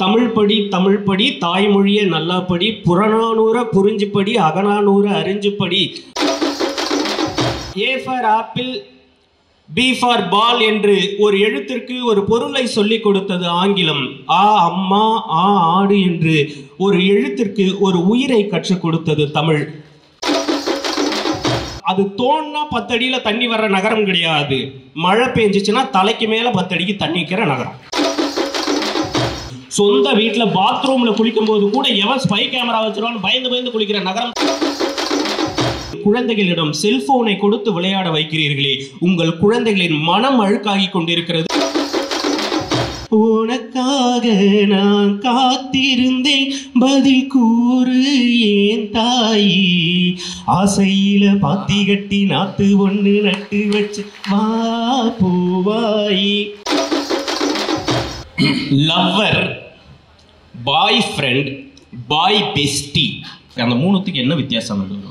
தமிழ் படி தமிழ் படி தாய்மொழியை நல்லா படி புறநானூற குறிஞ்சிப்படி அகநானூற அறிஞ்சுப்படி A for apple B for ball என்று ஒரு எழுத்திற்கு ஒரு பொருளை சொல்லிக் கொடுத்தது ஆங்கிலம் ஆ அம்மா ஆ ஆடு என்று ஒரு எழுத்திற்கு ஒரு உயிரை கற்றுக் கொடுத்தது தமிழ் அது தோன்னா பத்தடியில தண்ணி வர்ற நகரம் கிடையாது மழை பெஞ்சிச்சுன்னா தலைக்கு மேல பத்தடிக்கு தண்ணி நிக்கிற நகரம் சொந்த வீட்டுல பாத்ரூம்ல குளிக்கும் போது கூட எவன் ஸ்பை கேமரா வச்சிருவான்னு பயந்து பயந்து குளிக்கிற நகரம் குழந்தைகளிடம் செல்போனை கொடுத்து விளையாட வைக்கிறீர்களே உங்கள் குழந்தைகளின் மனம் அழுக்காகி கொண்டிருக்கிறது உனக்காக நான் காத்திருந்தேன் பதில் கூறு ஏன் தாயி ஆசையில பாத்தி கட்டி நாத்து ஒண்ணு நட்டு வச்சு வா Poovayi lover boy friend boy bestie அந்த மூணுத்துக்கு என்ன வித்தியாசம் நடுவுல?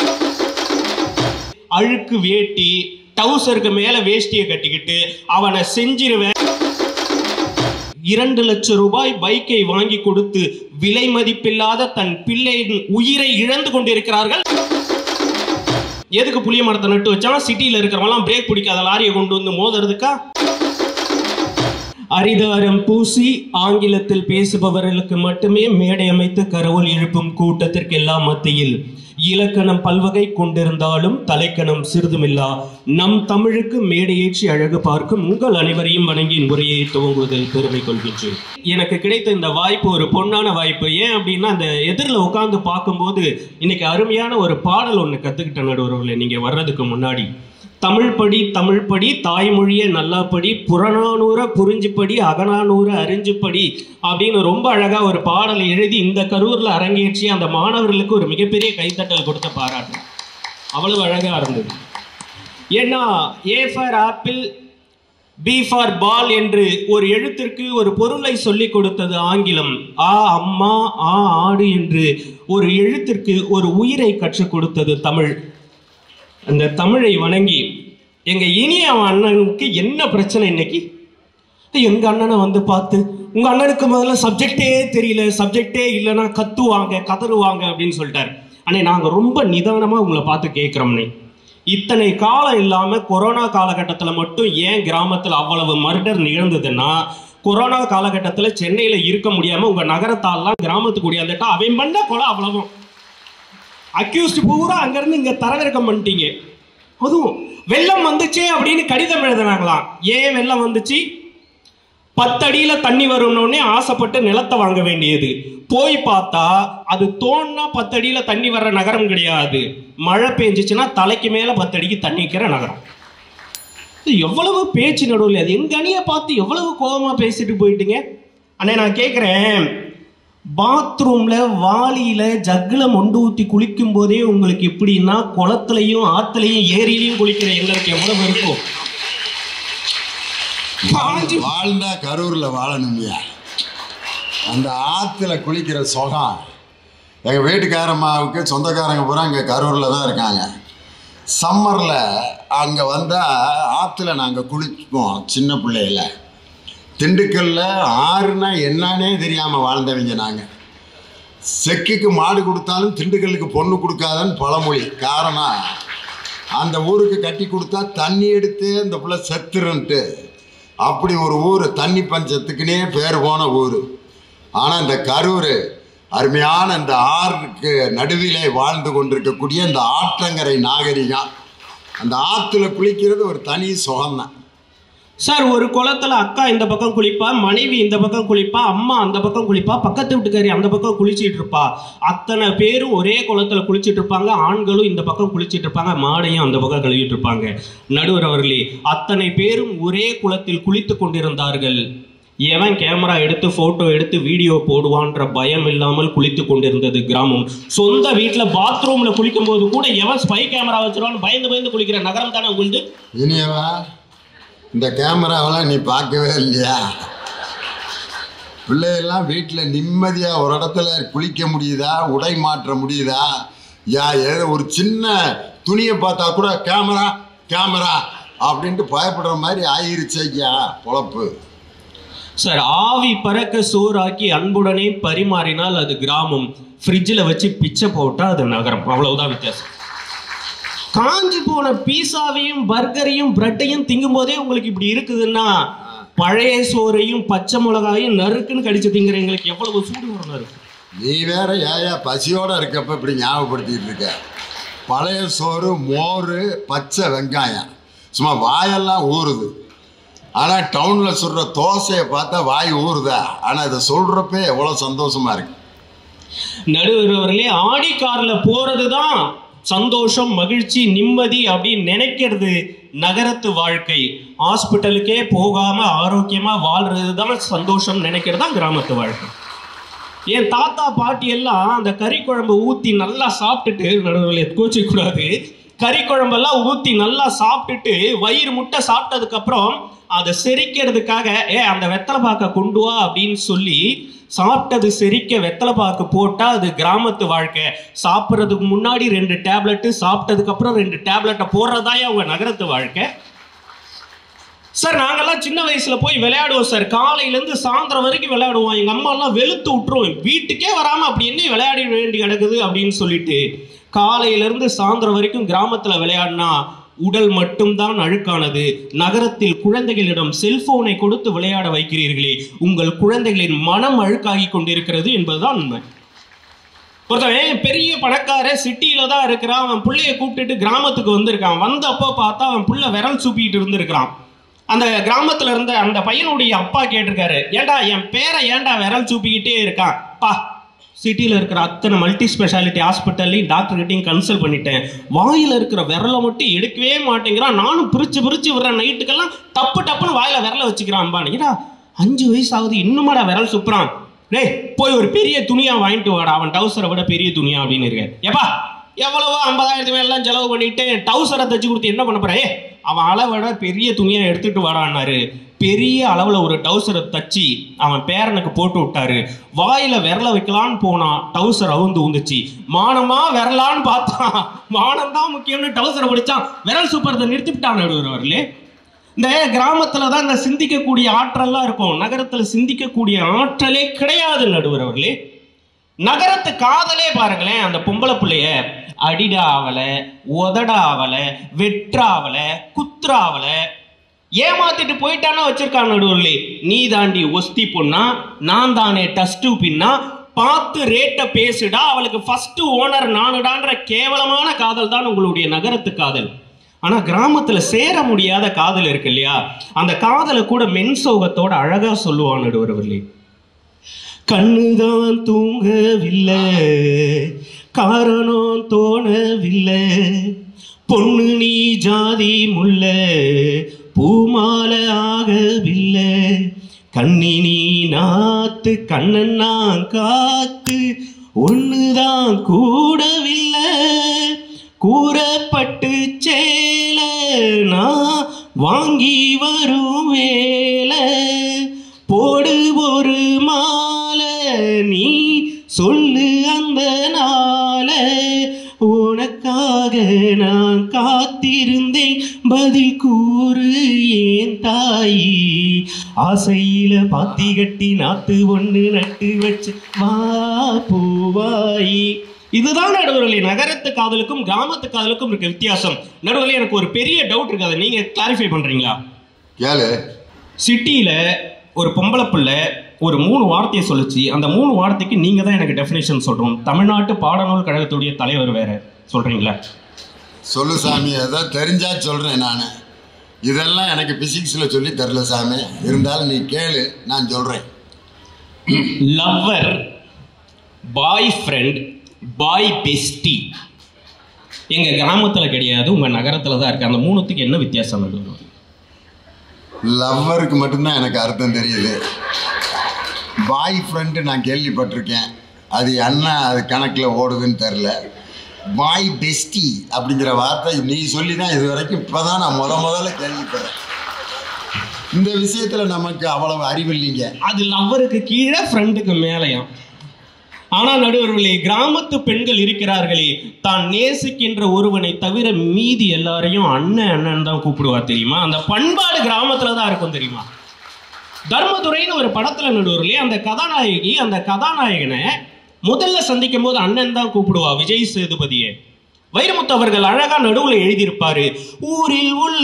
அழுக்கு வேட்டி டவுசருக்கு மேல வேஷ்டியை கட்டிக்கிட்டு அவனை செஞ்சிருவேன் இரண்டு லட்சம் ரூபாய் பைக்கை வாங்கி கொடுத்து விலை மதிப்பில்லாத தன் பிள்ளையின் உயிரை இழந்து கொண்டிருக்கிறார்கள் எதுக்கு புளிய மரத்தை நட்டு வச்சாலும் சிட்டியில் இருக்கிறவங்களாம் பிரேக் பிடிக்காத லாரியை கொண்டு வந்து மோதுறதுக்கா அரிதாரம் பூசி ஆங்கிலத்தில் பேசுபவர்களுக்கு மட்டுமே மேடை அமைத்து கரவொல் எழுப்பும் கூட்டத்திற்கு எல்லாம் மத்தியில் இலக்கணம் பல்வகை கொண்டிருந்தாலும் தலைக்கணம் சிறிதுமில்லா நம் தமிழுக்கு மேடையேற்றி அழகு பார்க்கும் உங்கள் அனைவரையும் வணங்கி என் உரையை துவங்குவதில் பெருமை கொள்கின்றேன் எனக்கு கிடைத்த இந்த வாய்ப்பு ஒரு பொன்னான வாய்ப்பு ஏன் அப்படின்னா அந்த எதிரில் உட்கார்ந்து பார்க்கும்போது இன்னைக்கு அருமையான ஒரு பாடல் ஒன்று கற்றுக்கிட்ட நடுவர்களே நீங்கள் வர்றதுக்கு முன்னாடி தமிழ் படி தமிழ் படி தாய்மொழியை நல்லா படி புறநானூற குறிஞ்சிப்படி அகநானூற அறிஞ்சுப்படி அப்படின்னு ரொம்ப அழகா ஒரு பாடலை எழுதி இந்த கரூர்ல அரங்கேற்றி அந்த மாணவர்களுக்கு ஒரு மிகப்பெரிய கைத்தட்டல் கொடுத்த பாராட்டு அவ்வளவு அழகா இருந்தது ஏன்னா A for apple B for ball என்று ஒரு எழுத்திற்கு ஒரு பொருளை சொல்லிக் கொடுத்தது ஆங்கிலம் ஆ அம்மா ஆ ஆடு என்று ஒரு எழுத்திற்கு ஒரு உயிரை கற்றுக் கொடுத்தது தமிழ் அந்த தமிழை வணங்கி எங்க இனிய அண்ணனுக்கு என்ன பிரச்சனை இன்னைக்கு எங்க அண்ணனை வந்து பார்த்து உங்க அண்ணனுக்கு முதல்ல சப்ஜெக்டே தெரியல சப்ஜெக்டே இல்லைன்னா கத்துவாங்க கதறுவாங்க அப்படின்னு சொல்லிட்டாரு அண்ணே நாங்க ரொம்ப நிதானமா உங்களை பார்த்து கேட்கிறோம்னே இத்தனை காலம் இல்லாம கொரோனா காலகட்டத்தில் மட்டும் ஏன் கிராமத்தில் அவ்வளவு மர்டர் நிகழ்ந்ததுன்னா கொரோனா காலகட்டத்தில் சென்னையில இருக்க முடியாம உங்க நகரத்தாலாம் கிராமத்துக்கு ஓடியாந்துட்டா அவன் பண்ண கொலை அவ்வளவும் அக்யூஸ்ட் பூரா அங்கிருந்து இங்க தரவிறக்கம் பண்ணிட்டீங்க அதுவும் வெள்ளம் வந்துச்சே அப்படின்னு கடிதம் எழுதினாங்களாம் ஏன் வெள்ளம் வந்துச்சு பத்தடியில தண்ணி வரும்னோடனே ஆசைப்பட்டு நிலத்தை வாங்க வேண்டியது போய் பார்த்தா அது தோன்னா பத்தடியில தண்ணி வர்ற நகரம் கிடையாது மழை பெஞ்சிச்சுன்னா தலைக்கு மேல பத்தடிக்கு தண்ணி நிற்கிற நகரம் இது எவ்வளவு பேச்சு நடுவில் அது எங்க அணியை பார்த்து எவ்வளவு கோபமா பேசிட்டு போயிட்டீங்க அண்ணே நான் கேட்குறேன் பாத்ரூம்ல வாளியில ஜக்குல மொண்டு ஊத்தி குளிக்கும் போதே உங்களுக்கு எப்படின்னா குளத்துலயும் ஆத்துலயும் ஏரியிலையும் குளிக்கிற எங்களுக்கு எவ்வளவு இருக்கும் பாஞ்சு வாழ்ந்தா கரூர்ல வாழணும்யா அந்த ஆத்துல குளிக்கிற சுகம் எங்கள் வீட்டுக்காரம்மாவுக்கு சொந்தக்காரங்க பூரா இங்கே கரூரில் தான் இருக்காங்க சம்மரில் அங்கே வந்தால் ஆற்றுல நாங்கள் குளிப்போம் சின்ன பிள்ளையில திண்டுக்கல்ல ஆறுனா என்னன்னே தெரியாமல் வாழ்ந்தவங்க நாங்கள் செக்குக்கு மாடு கொடுத்தாலும் திண்டுக்கல்லுக்கு பொண்ணு கொடுக்காதன்னு பழமொழி காரணம் அந்த ஊருக்கு கட்டி கொடுத்தா தண்ணி எடுத்து அந்த பிள்ளை செத்துருன்ட்டு அப்படி ஒரு ஊர் தண்ணி பஞ்சத்துக்குனே பேர் போன ஊர் ஆனால் இந்த கரூர் அருமையான இந்த ஆறுக்கு நடுவிலே வாழ்ந்து கொண்டிருக்கக்கூடிய இந்த ஆற்றங்கரை நாகரிகம் அந்த ஆற்றுல குளிக்கிறது ஒரு தனி சுகம்தான் சார் ஒரு குளத்துல அக்கா இந்த பக்கம் குளிப்பா மனைவி இந்த பக்கம் குளிப்பா அம்மா அந்த பக்கம் குளிப்பா பக்கத்து வீட்டுக்காரி அந்த பக்கம் குளிச்சிட்டு இருப்பா அத்தனை பேரும் ஒரே குளத்துல குளிச்சிட்டு இருப்பாங்க ஆண்களும் இந்த பக்கம் குளிச்சிட்டு இருப்பாங்க மாடையும் அந்த பக்கம் கழுவிட்டு இருப்பாங்க நடுவர் அவர்களே அத்தனை பேரும் ஒரே குளத்தில் குளித்து கொண்டிருந்தார்கள் எவன் கேமரா எடுத்து போட்டோ எடுத்து வீடியோ போடுவான்ற பயம் இல்லாமல் குளித்து கொண்டிருந்தது கிராமம் சொந்த வீட்டுல பாத்ரூம்ல குளிக்கும் போது கூட எவன் ஸ்பை கேமரா வச்சிருவான்னு பயந்து பயந்து குளிக்கிற நகரம் தானே உங்களுது இனியவா இந்த கேமராவெல்லாம் நீ பார்க்கவே இல்லையா பிள்ளையெல்லாம் வீட்டில் நிம்மதியாக ஒரு இடத்துல குளிக்க முடியுதா உடை மாற்ற முடியுதா யா ஏதோ ஒரு சின்ன துணியை பார்த்தா கூட கேமரா கேமரா அப்படின்ட்டு பயப்படுற மாதிரி ஆயிருச்சு ஐயா பொழப்பு சார் ஆவி பறக்க சோறாக்கி அன்புடனே பரிமாறினால் அது கிராமம் ஃப்ரிட்ஜில் வச்சு பிச்சை போட்டா அது நகரம் அவ்வளவுதான் வித்தியாசம் காஞ்சி போன பீஸாவையும் பர்கரையும் பிரெட்டையும் திங்கும் போதே உங்களுக்கு இப்படி இருக்குதுன்னா பழைய சோறையும் பச்சை மிளகாயும் நறுக்குன்னு கடிச்சு திங்கிற எங்களுக்கு எவ்வளவு சூடு வரணும் இருக்கு நீ வேற ஏயா பசியோட இருக்கப்ப இப்படி ஞாபகப்படுத்திட்டு இருக்க பழைய சோறு மோர் பச்சை வெங்காயம் சும்மா வாயெல்லாம் ஊறுது ஆனால் டவுனில் சொல்கிற தோசையை பார்த்தா வாய் ஊறுதா ஆனால் இதை சொல்கிறப்ப எவ்வளோ சந்தோஷமா இருக்கு நடுவர் அவர்களே ஆடி கார்ல போறதுதான் சந்தோஷம் மகிழ்ச்சி நிம்மதி அப்படின்னு நினைக்கிறது நகரத்து வாழ்க்கை ஹாஸ்பிட்டலுக்கே போகாம ஆரோக்கியமா வாழ்றது தான் சந்தோஷம் நினைக்கிறது தான் கிராமத்து வாழ்க்கை என் தாத்தா பாட்டி எல்லாம் அந்த கறி குழம்பு ஊத்தி நல்லா சாப்பிட்டுட்டு நடுவில் கோச்சிக்க கூடாது கறி குழம்பெல்லாம் ஊத்தி நல்லா சாப்பிட்டுட்டு வயிறு முட்டை சாப்பிட்டதுக்கு அப்புறம் அதை செரிக்கிறதுக்காக ஏ அந்த வெத்தலை பாக்க கொண்டு வா அப்படின்னு சொல்லி சாப்பிட்டது செரிக்க வெத்தலை பாக்கு போட்டா அது கிராமத்து வாழ்க்கை சாப்பிட்றதுக்கு முன்னாடி ரெண்டு டேப்லெட்டு சாப்பிட்டதுக்கு அப்புறம் ரெண்டு டேப்லெட்டை போடுறதாயே அவங்க நகரத்து வாழ்க்கை சார் நாங்கெல்லாம் சின்ன வயசுல போய் விளையாடுவோம் சார் காலையில இருந்து சாயந்தரம் வரைக்கும் விளையாடுவோம் எங்க அம்மா எல்லாம் வெளுத்து விட்டுரும் வீட்டுக்கே வராம அப்படி என்ன விளையாடி வேண்டி கிடக்குது அப்படின்னு சொல்லிட்டு காலையில இருந்து சாயந்தரம் வரைக்கும் கிராமத்துல விளையாடினா உடல் மட்டும்தான் அழுக்கானது நகரத்தில் குழந்தைகளிடம் செல்போனை கொடுத்து விளையாட வைக்கிறீர்களே உங்கள் குழந்தைகளின் மனம் அழுக்காகி கொண்டிருக்கிறது என்பதுதான் உண்மை ஒருத்தவன் பெரிய பணக்கார சிட்டியில தான் இருக்கிறான் அவன் பிள்ளைய கூப்பிட்டுட்டு கிராமத்துக்கு வந்திருக்கான் வந்தப்போ பார்த்தா அவன் புள்ள விரல் சூப்பிட்டு இருந்திருக்கிறான் அந்த கிராமத்துல இருந்த அந்த பையனுடைய அப்பா கேட்டிருக்காரு ஏன்டா என் பேரை ஏன்டா விரல் சூப்பிக்கிட்டே இருக்கான் பா சிட்டியில் இருக்கிற அத்தனை மல்டி ஸ்பெஷாலிட்டி ஹாஸ்பிட்டல்லையும் டாக்டர்கிட்டையும் கன்சல்ட் பண்ணிட்டேன் வாயில் இருக்கிற விரலை மட்டும் எடுக்கவே மாட்டேங்கிறான் நானும் பிரிச்சு பிரிச்சு விடுற நைட்டுக்கெல்லாம் டப்பு டப்புன்னு வாயில விரல வச்சுக்கிறான் ஏடா அஞ்சு வயசு ஆகுது இன்னுமாடா விரல் சுப்புறான் டேய் போய் ஒரு பெரிய துணியா வாங்கிட்டு வாடா அவன் டவுசரை விட பெரிய துணியா அப்படின்னு இருக்காரு ஏப்பா எவ்வளவோ ஐம்பதாயிரத்து மேலாம் செலவு பண்ணிட்டு டவுசரை தச்சு கொடுத்து என்ன பண்ண போற ஏய், அவன் அளவோட பெரிய துணியா எடுத்துட்டு வாடான்னாரு பெரிய அளவுல ஒரு டவுசரை தச்சு அவன் பேரனுக்கு போட்டு விட்டாரு வாயில விரல வைக்கலான்னு போனான் டவுசர் அவுந்து ஊந்துச்சு மானமா விரலான்னு பார்த்தான் மானம் தான் முக்கியம்னு டவுசரை பிடிச்சான் விரல் சூப்பரத்தை நிறுத்திவிட்டான் நடுவர்களே இந்த கிராமத்துல தான் இந்த சிந்திக்கக்கூடிய ஆற்றல்லாம் இருக்கும் நகரத்துல சிந்திக்கக்கூடிய ஆற்றலே கிடையாது நடுவர் அவர்களே நகரத்து காதலே பாருங்களேன் அந்த பொம்பளை புள்ளைய அடிடா அவல உதடா அவல வெற்றாவல குத்ராவல ஏமாத்திட்டு போயிட்டானா வச்சிருக்கான் நடுவர்களே நீ தாண்டி ஒஸ்தி பொண்ணா நான் தானே டஸ்டு பின்னா பார்த்து ரேட்டை பேசுடா அவளுக்கு ஃபர்ஸ்ட் ஓனர் நானுடான்ற கேவலமான காதல் தான் உங்களுடைய நகரத்து காதல் ஆனா கிராமத்துல சேர முடியாத காதல் இருக்கு இல்லையா அந்த காதலை கூட மென்சோகத்தோட அழகா சொல்லுவான் நடுவர்களே கண்ணுதான் தூங்கவில்லை காரணம் தோணவில்லை பொண்ணு நீ ஜாதி முல்ல பூமால ஆகவில்லை கண்ணி நீ நாத்து கண்ணன்னா காத்து ஒண்ணுதான் கூடவில்லை கூறப்பட்டு சேல நான் வாங்கி வரும் வேலை போடு ஒரு மாலை நீ சொல்லு அந்த நாள உனக்காக நான் காத்திருந்தேன் பதில் கூறு ஏன் தாயி ஆசையில பாத்தி கட்டி நாத்து ஒண்ணு நட்டு வச்சு வா பூவாயி இதுதான் நடுவர்களே நகரத்து காதலுக்கும் கிராமத்து காதலுக்கும் இருக்க வித்தியாசம் நடுவர்களே எனக்கு ஒரு பெரிய டவுட் இருக்கு அதை நீங்க கிளாரிஃபை பண்றீங்களா கேளு சிட்டியில் ஒரு பொம்பளை பிள்ளை ஒரு மூணு வார்த்தையை சொல்லுச்சு அந்த மூணு வார்த்தைக்கு நீங்கள் தான் எனக்கு டெஃபினேஷன் சொல்கிறோம் தமிழ்நாட்டு பாடநூல் கழகத்துடைய தலைவர் வேற சொல்கிறீங்களா சொல்லு சாமி ஏதோ தெரிஞ்சா சொல்கிறேன் நான் இதெல்லாம் எனக்கு பிசிக்ஸில் சொல்லி தரல சாமி இருந்தாலும் நீ கேளு நான் சொல்கிறேன் lover boy friend boy bestie எங்கள் கிராமத்தில் கிடையாது உங்கள் நகரத்தில் தான் இருக்குது அந்த மூணுத்துக்கு என்ன வித்தியாசம் நடுவர் லவ்வருக்கு மட்டும்தான் எனக்கு அர்த்தம் தெரியுது பாய் ஃப்ரெண்டு நான் கேள்விப்பட்டிருக்கேன் அது என்ன அது கணக்கில் ஓடுதுன்னு தெரில பாய் பெஸ்டி அப்படிங்கிற வார்த்தை நீ சொல்லி தான் இது வரைக்கும் இப்போ தான் நான் முத முதல்ல கேள்விப்படுறேன் இந்த விஷயத்தில் நமக்கு அவ்வளவு அறிவில்லைங்க அது லவ்வருக்கு கீழே ஃப்ரெண்டுக்கு மேலேயும் ஆனா நடுவர்களே கிராமத்து பெண்கள் இருக்கிறார்களே தான் நேசிக்கின்ற ஒருவனை தவிர மீதி எல்லாரையும் அண்ணன் அண்ணன் தான் கூப்பிடுவா தெரியுமா அந்த பண்பாடு கிராமத்துல தான் இருக்கும் தெரியுமா தர்மதுரைன்னு ஒரு படத்துல நடுவர்களே அந்த கதாநாயகி அந்த கதாநாயகனை முதல்ல சந்திக்கும் போது அண்ணன் தான் கூப்பிடுவா விஜய் சேதுபதியை வைரமுத்து அவர்கள் அழகா நடுவுல எழுதியிருப்பாரு ஊரில் உள்ள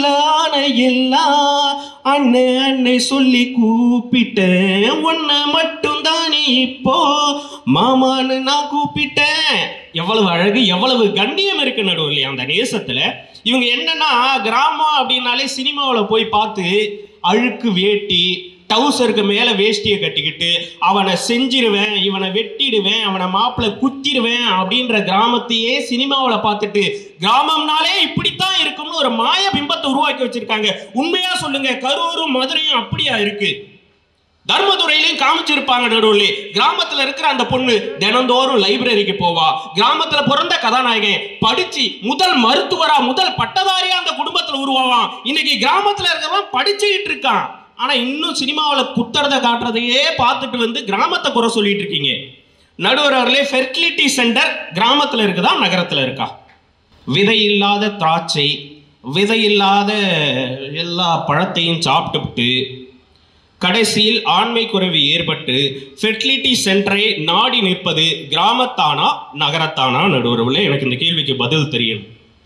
ஆணையெல்லாம் அண்ணன் அண்ணன் சொல்லி கூப்பிட்டேன் உன்னை மட்டும் தானே இப்போ மாமான்னு நான் கூப்பிட்டேன் எவ்வளவு அழகு எவ்வளவு கண்ணியம் இருக்கு நடுவில் அந்த நேசத்துல இவங்க என்னன்னா கிராமம் அப்படின்னாலே சினிமாவில் போய் பார்த்து அழுக்கு வேட்டி டவுசருக்கு மேல வேஷ்டியை கட்டிக்கிட்டு அவனை செஞ்சிருவேன் இவனை வெட்டிடுவேன் அவனை மாப்பிள குத்திடுவேன் அப்படின்ற கிராமத்தையே சினிமாவில் பார்த்துட்டு கிராமம்னாலே இப்படித்தான் இருக்கும்னு ஒரு மாய பிம்பத்தை உருவாக்கி வச்சிருக்காங்க உண்மையா சொல்லுங்க கரூரும் மதுரையும் அப்படியா இருக்கு தர்மதுரையிலையும் காமிச்சிருப்பாங்க நடுவில் கிராமத்துல இருக்கிற அந்த பொண்ணு தினந்தோறும் லைப்ரரிக்கு போவா கிராமத்துல பிறந்த கதாநாயகன் படிச்சு முதல் மருத்துவரா முதல் பட்டதாரியா அந்த குடும்பத்துல உருவாவான் இன்னைக்கு கிராமத்துல இருக்கிறவன் படிச்சுக்கிட்டு இருக்கான் ஆனா இன்னும் சினிமாவில் குத்துறத காட்டுறதையே பார்த்துட்டு வந்து கிராமத்தை குறை சொல்லிட்டு இருக்கீங்க நடுவர்களே ஃபெர்டிலிட்டி சென்டர் கிராமத்துல இருக்குதா நகரத்துல இருக்கா விதை இல்லாத திராட்சை விதை இல்லாத எல்லா பழத்தையும் சாப்பிட்டுவிட்டு கடைசியில் ஆண்மை குறைவு ஏற்பட்டு ஃபெர்டிலிட்டி சென்டரை நாடி நிற்பது கிராமத்தானா நகரத்தானா நடுவர்களே எனக்கு இந்த கேள்விக்கு பதில் தெரியும்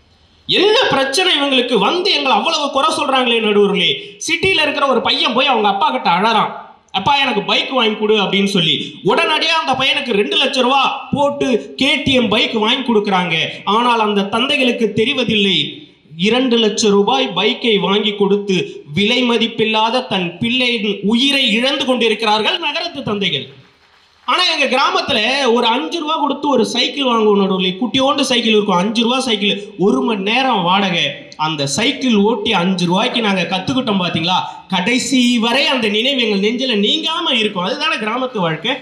என்ன பிரச்சனை இவங்களுக்கு வந்து எங்களை அவ்வளவு குறை சொல்றாங்களே நடுவர்களே சிட்டில இருக்கிற ஒரு பையன் போய் அவங்க அப்பா கிட்ட அழறான் அப்பா எனக்கு பைக் வாங்கி கொடு அப்படின்னு சொல்லி உடனடியா அந்த பையனுக்கு ரெண்டு லட்சம் ரூபா போட்டு கேடிஎம் பைக் வாங்கி கொடுக்கறாங்க ஆனால் அந்த தந்தைகளுக்கு தெரிவதில்லை இரண்டு லட்சம் ரூபாய் பைக்கை வாங்கி கொடுத்து விலை மதிப்பில்லாத தன் பிள்ளையின் உயிரை இழந்து கொண்டிருக்கிறார்கள் நகரத்து தந்தைகள் ஆனா எங்க கிராமத்துல ஒரு அஞ்சு ரூபா கொடுத்து ஒரு சைக்கிள் வாங்குவோம் நடுவில் குட்டியோண்டு சைக்கிள் இருக்கும் அஞ்சு ரூபா சைக்கிள் ஒரு மணி நேரம் வாடகை அந்த சைக்கிள் ஓட்டி அஞ்சு ரூபாய்க்கு நாங்க கத்துக்கிட்டோம் பாத்தீங்களா கடைசி வரை அந்த நினைவு எங்கள் நெஞ்சில நீங்காம இருக்கும் அதுதானே கிராமத்து வாழ்க்கை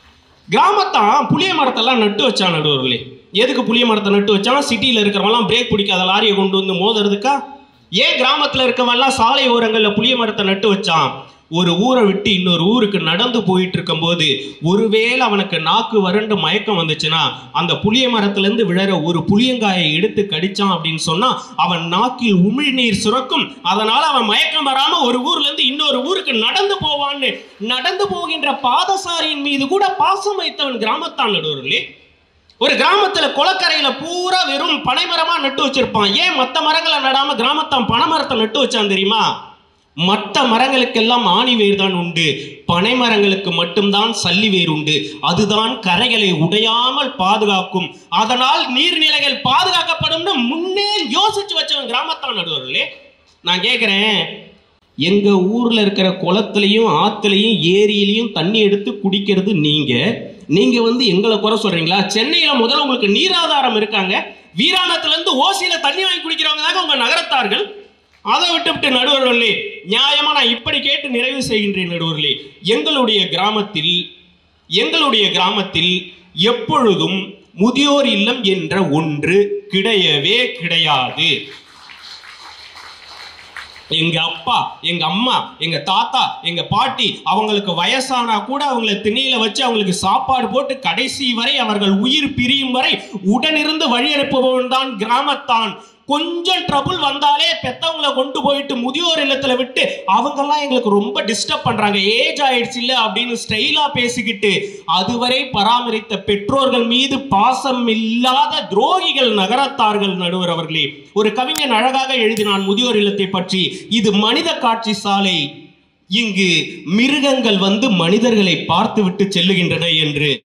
கிராமத்தான் புளிய மரத்தெல்லாம் நட்டு வச்சான் நடுவர்களே எதுக்கு புளிய மரத்தை நட்டு வச்சான் சிட்டியில் இருக்கிறவங்களாம் பிரேக் பிடிக்காத லாரியை கொண்டு வந்து மோதுறதுக்கா ஏன் கிராமத்தில் இருக்கவெல்லாம் சாலை ஓரங்களில் புளிய மரத்தை நட்டு வச்சான் ஒரு ஊரை விட்டு இன்னொரு ஊருக்கு நடந்து போயிட்டு இருக்கும்போது ஒருவேளை அவனுக்கு நாக்கு வறண்டு மயக்கம் வந்துச்சுன்னா அந்த புளிய மரத்திலிருந்து விழற ஒரு புளியங்காயை எடுத்து கடிச்சான் அப்படின்னு சொன்னா அவன் நாக்கில் உமிழ்நீர் சுரக்கும் அதனால அவன் மயக்கம் வராம ஒரு ஊர்ல இருந்து இன்னொரு ஊருக்கு நடந்து போவான்னு நடந்து போகின்ற பாதசாரியின் மீது கூட பாசம் வைத்தவன் கிராமத்தான் நடுவர்களே ஒரு கிராமத்துல குளக்கரையில பூரா வெறும் பனைமரமா நட்டு வச்சிருப்பான் ஏன் மத்த மரங்களை நடாம கிராமத்தான் பனைமரத்தை நட்டு வச்சான் தெரியுமா மற்ற மரங்களுக்கெல்லாம் ஆணி வேர் தான் உண்டு பனை மரங்களுக்கு மட்டும்தான் சல்லி வேர் உண்டு அதுதான் கரைகளை உடையாமல் பாதுகாக்கும் அதனால் நீர்நிலைகள் பாதுகாக்கப்படும்னு முன்னே யோசிச்சு வச்சவன் கிராமத்தான் நடுவர்களே நான் கேட்கிறேன் எங்க ஊர்ல இருக்கிற குளத்துலயும் ஆத்துலயும் ஏரியிலையும் தண்ணி எடுத்து குடிக்கிறது நீங்க நீங்க வந்து எங்களை குறை சொல்றீங்களா சென்னையில முதல்ல உங்களுக்கு நீராதாரம் இருக்காங்க வீராணத்துல இருந்து ஓசியில தண்ணி வாங்கி குடிக்கிறவங்க தாங்க உங்க நகரத்தார்கள் அதை விட்டு விட்டு நடுவர்களே நியாயமா நான் இப்படி கேட்டு நிறைவு செய்கின்றேன் நடுவர்களே எங்களுடைய கிராமத்தில் எங்களுடைய கிராமத்தில் எப்பொழுதும் முதியோர் இல்லம் என்ற ஒன்று கிடையவே கிடையாது எங்க அப்பா எங்க அம்மா எங்க தாத்தா எங்க பாட்டி அவங்களுக்கு வயசானா கூட அவங்கள திணையில வச்சு அவங்களுக்கு சாப்பாடு போட்டு கடைசி வரை அவர்கள் உயிர் பிரியும் வரை உடனிருந்து வழி அனுப்புபவன் தான் கிராமத்தான் கொஞ்சம் ட்ரபுள் வந்தாலே பெத்தவங்களை கொண்டு போயிட்டு முதியோர் இல்லத்துல விட்டு அவங்கெல்லாம் எங்களுக்கு ரொம்ப டிஸ்டர்ப் பண்றாங்க ஏஜ் ஆயிடுச்சு இல்ல அப்படின்னு ஸ்டைலா பேசிக்கிட்டு அதுவரை பராமரித்த பெற்றோர்கள் மீது பாசம் இல்லாத துரோகிகள் நகரத்தார்கள் நடுவர் அவர்களே ஒரு கவிஞன் அழகாக எழுதினான் முதியோர் இல்லத்தை பற்றி இது மனித காட்சி சாலை இங்கு மிருகங்கள் வந்து மனிதர்களை பார்த்து விட்டு செல்லுகின்றன என்று